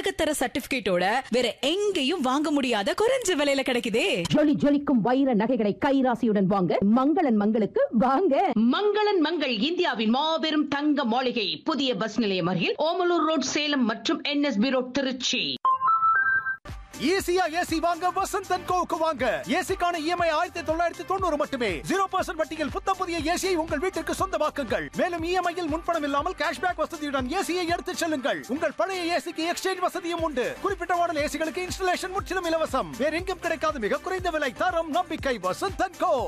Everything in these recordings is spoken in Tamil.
உலகத்தர சர்டிபிகேட்டோட வேற எங்கேயும் வாங்க முடியாத குறைஞ்ச விலையில கிடைக்குதே ஜொலி ஜொலிக்கும் வைர நகைகளை கைராசியுடன் வாங்க மங்களன் மங்களுக்கு வாங்க மங்களன் மங்கள் இந்தியாவின் மாபெரும் தங்க மாளிகை புதிய பஸ் நிலையம் அருகில் ஓமலூர் ரோட் சேலம் மற்றும் என்எஸ்பி ரோட் திருச்சி ஈஸியா ஏசி வாங்க வசந்த் அண்ட் கோவுக்கு வாங்க ஏசிக்கான இஎம்ஐ ஆயிரத்தி தொள்ளாயிரத்தி தொண்ணூறு மட்டுமே ஜீரோ பர்சன்ட் வட்டியில் புத்த புதிய ஏசியை உங்கள் வீட்டிற்கு சொந்தமாக்குங்கள் மேலும் இஎம்ஐயில் முன்பணம் இல்லாமல் கேஷ்பேக் வசதியுடன் ஏசியை எடுத்துச் செல்லுங்கள் உங்கள் பழைய ஏசிக்கு எக்ஸ்சேஞ்ச் வசதியும் உண்டு குறிப்பிட்ட மாடல் ஏசிகளுக்கு இன்ஸ்டலேஷன் முற்றிலும் இலவசம் வேற எங்கும் கிடைக்காத மிக குறைந்த விலை தரம் நம்பிக்கை வசந்த் அண்ட் கோ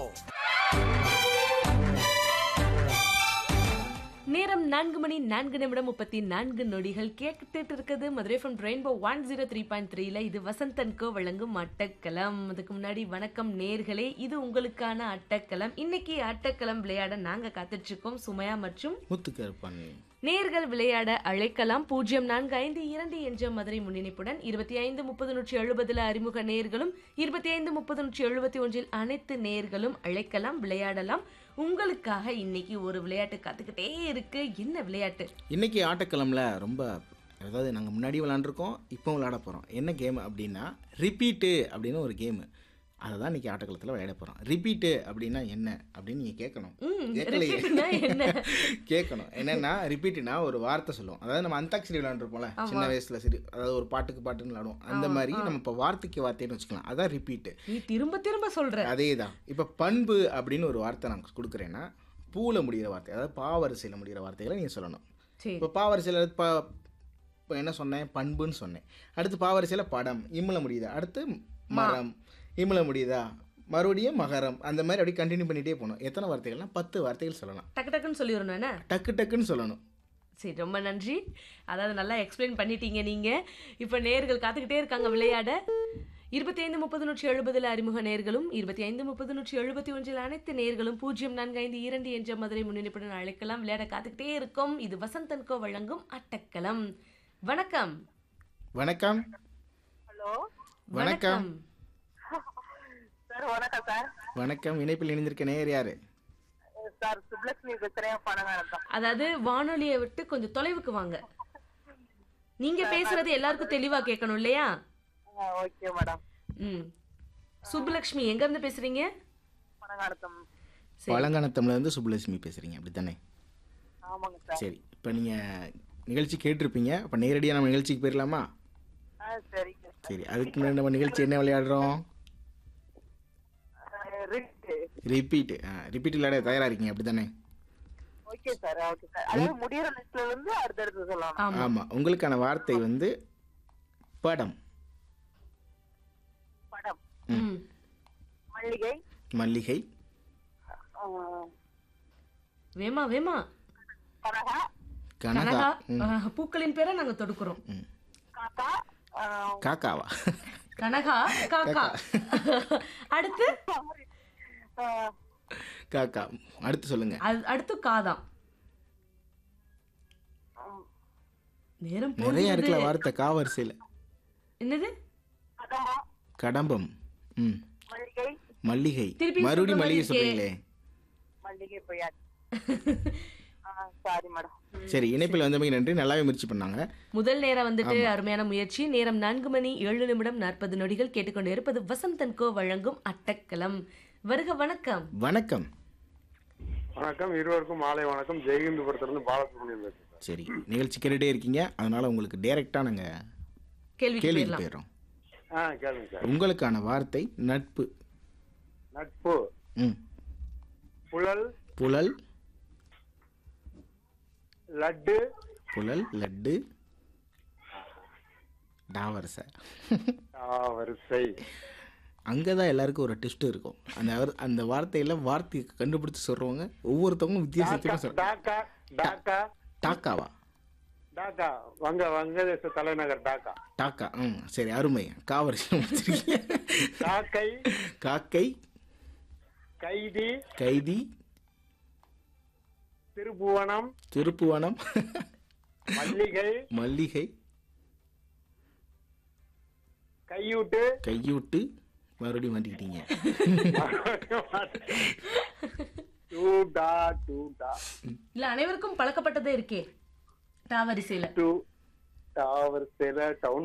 நேரம் நான்கு மணி நான்கு நிமிடம் முப்பத்தி நான்கு நொடிகள் கேட்டுட்டு இருக்குது Madurai from Rainbow one zero three point த்ரீல இது வசந்தன்கோ வழங்கும் அட்டக்களம் அதுக்கு முன்னாடி வணக்கம் நேர்களே இது உங்களுக்கான அட்டக்களம் இன்னைக்கு அட்டக்களம் விளையாட நாங்க காத்துட்டு இருக்கோம் சுமையா மற்றும் முத்துக்கருப்பன் நேர்கள் விளையாட அழைக்கலாம் பூஜ்ஜியம் நான்கு ஐந்து இரண்டு என்ற மதுரை முன்னிணைப்புடன் இருபத்தி ஐந்து முப்பது நூற்றி எழுபதுல அறிமுக நேர்களும் இருபத்தி ஐந்து முப்பது நூற்றி எழுபத்தி ஒன்றில் அனைத்து நேர்களும் அழைக்கலாம் விளையாடலாம் உங்களுக்காக இன்னைக்கு ஒரு விளையாட்டு காத்துக்கிட்டே இருக்கு என்ன விளையாட்டு இன்னைக்கு ஆட்டக்கிழமில் ரொம்ப அதாவது நாங்கள் முன்னாடி விளாண்டுருக்கோம் இப்போ விளையாட போகிறோம் என்ன கேம் அப்படின்னா ரிப்பீட்டு அப்படின்னு ஒரு கேமு அதை தான் இன்றைக்கி ஆட்டக்களத்தில் விளையாட போகிறோம் ரிப்பீட்டு அப்படின்னா என்ன அப்படின்னு நீங்கள் கேட்கணும் ம், கேட்கலையே repeatனா என்ன? கேட்கணும் என்னென்னா ரிப்பீட்டுனா ஒரு வார்த்தை சொல்லுவோம் அதாவது நம்ம அந்தாக்ஷரி விளாண்டுருப்போம்ல சின்ன வயசில் சரி அதாவது ஒரு பாட்டுக்கு பாட்டுன்னு விளாடுவோம் அந்த மாதிரி நம்ம இப்போ வார்த்தைக்கு வார்த்தைன்னு வச்சுக்கலாம் அதான் ரிப்பீட்டு நீ திரும்ப திரும்ப சொல்ற அதே தான் இப்போ பண்பு அப்படின்னு ஒரு வார்த்தை நான் கொடுக்குறேன்னா பூவில் முடிகிற வார்த்தை அதாவது பாவரிசையில் முடிகிற வார்த்தைகளை நீங்கள் சொல்லணும் சரி இப்போ பாவரிசையில் ப இப்போ என்ன சொன்னேன் பண்புன்னு சொன்னேன் அடுத்து பாவரிசையில் படம் இம்முல முடியுதா அடுத்து மரம் இம்முல முடியுதா மறுபடியும் மகரம் அந்த மாதிரி அப்படியே கண்டினியூ பண்ணிகிட்டே போகணும் எத்தனை வார்த்தைகள்னா பத்து வார்த்தைகள் சொல்லலாம் டக்கு டக்குன்னு சொல்லிடணும் என்ன டக்கு டக்குன்னு சொல்லணும் சரி ரொம்ப நன்றி அதாவது நல்லா எக்ஸ்பிளைன் பண்ணிட்டீங்க நீங்க இப்போ நேர்கள் காத்துக்கிட்டே இருக்காங்க விளையாட இருபத்தி ஐந்து முப்பது நூற்றி எழுபதுல அறிமுக நேர்களும் இருபத்தி ஐந்து முப்பது நூற்றி எழுபத்தி ஒன்றில் அனைத்து நேர்களும் பூஜ்ஜியம் நான்கு ஐந்து இரண்டு என்ற மதுரை முன்னிலைப்புடன் அழைக்கலாம் விளையாட காத்துக்கிட்டே இருக்கும் இது வசந்தன்கோ வழங்கும் அட்டக்களம் வணக்கம் வணக்கம் ஹலோ வணக்கம் சார் வணக்கம் சார் வணக்கம் இணைப்பில் இணைந்திருக்க நேர் யார் சார் சுப்லட்சுமி பேசுறேன் பணம் தான் அதாவது வானொலியை விட்டு கொஞ்சம் தொலைவுக்கு வாங்க நீங்க பேசுறது எல்லாருக்கும் தெளிவா கேட்கணும் இல்லையா ஓகே மேடம் ம் சுப்புலக்ஷ்மி எங்க இருந்து பேசுறீங்க பணங்கானத்தம் சரி பழங்கானத்தமிழ்லேருந்து சுப்புலட்சுமி பேசுகிறீங்க அப்படி தானே ஆமாங்க சார் சரி இப்போ நீங்கள் நிகழ்ச்சி கேட்டிருப்பீங்க அப்போ நேரடியாக நம்ம நிகழ்ச்சிக்கு போயிடலாமா ஆ சரிங்க சரி அதுக்கு முன்னாடி நம்ம நிகழ்ச்சி என்ன விளையாடுறோம் ரிட்டு ரிப்பீட் ஆ ரிப்பீட் விளையாட தயாராக இருக்கீங்க அப்படி தானே ஓகே சார் ஓகே சார் அதாவது முடியிற லிஸ்ட்ல இருந்து அடுத்தடுத்து சொல்லலாம் ஆமா ஆமாம் உங்களுக்கான வார்த்தை வந்து படம் படம் ம் மல்லிகை மல்லிகை ஆ, வேமா வேமா கனகா கனகா கனகா ம், அஹ், பூக்களின் பேரை நாங்க தொடுக்கிறோம் ம். காக்கா ஆ, காக்காவா கனகா காக்கா அடுத்து ஆ, காக்கா அடுத்து சொல்லுங்க அது- அடுத்து காதாம் நேரம் நிறைய இருக்குல்ல போகிறது வார்த்தை காவரிசையில் என்னது கதம்பம் கடம்பம் ம் மல்லிகை மல்லிகை திருப்பி மறுபடியும் சொல்ற மாதிரி மல்லிகை இருக்கே. சொல்றீங்களே மல்லிகை பொய்யாச்சு சாரி மேடம் சரி இணைப்பில் வந்தமைக்கு நன்றி நல்லாவே முயற்சி பண்ணாங்க முதல் நேரம் வந்துட்டு அருமையான முயற்சி நேரம் நான்கு மணி ஏழு நிமிடம் நாற்பது நொடிகள் கேட்டுக்கொண்டு இருப்பது வசந்தன்கோ வழங்கும் அட்டக்கலம் வருக வணக்கம் வணக்கம் வணக்கம் இருவருக்கும் மாலை வணக்கம் ஜெயகிந்தபுரத்திலிருந்து பாலசுப்ரமணியம் பேசுறேன் சரி நிகழ்ச்சி கேட்டுட்டே இருக்கீங்க அதனால உங்களுக்கு டைரெக்டாக நாங்கள் கேள்வி கேள்விக்கு கேட்கலாம் போயிடுறோம் ஆ கேளுங்க சார் உங்களுக்கான வார்த்தை நட்பு நட்பு ம் புழல் புலல் லட்டு புலல் லட்டு டாவரச ஆ, வரிசை அங்கே தான் எல்லாருக்கும் ஒரு டெஸ்ட் இருக்கும் அந்த அவர்- அந்த வார்த்தையில் வார்த்தையை கண்டுபிடிச்சு சொல்கிறவங்க ஒவ்வொருத்தவங்களும் வித்தியாசத்துக்கும் சொல்கிறாங்க டாக்கா டாக்கா டாக்காவா டாக்கா வங்க வங்கதேச தலைநகர் டாக்கா டாக்கா ம் சரி அருமை காவரிசை முடிச்சிருக்கீங்க காக்கை காக்கை கைதி கைதி திருப்புவனம் திருப்புவனம் மல்லிகை மல்லிகை கையூட்டு கையூட்டு மறுபடியும் மாட்டிக்கிட்டீங்க டூடா டூடா இல்ல அனைவருக்கும் பழக்கப்பட்டதே இருக்கே டாவரிசையில டூ டாவர் டவுன்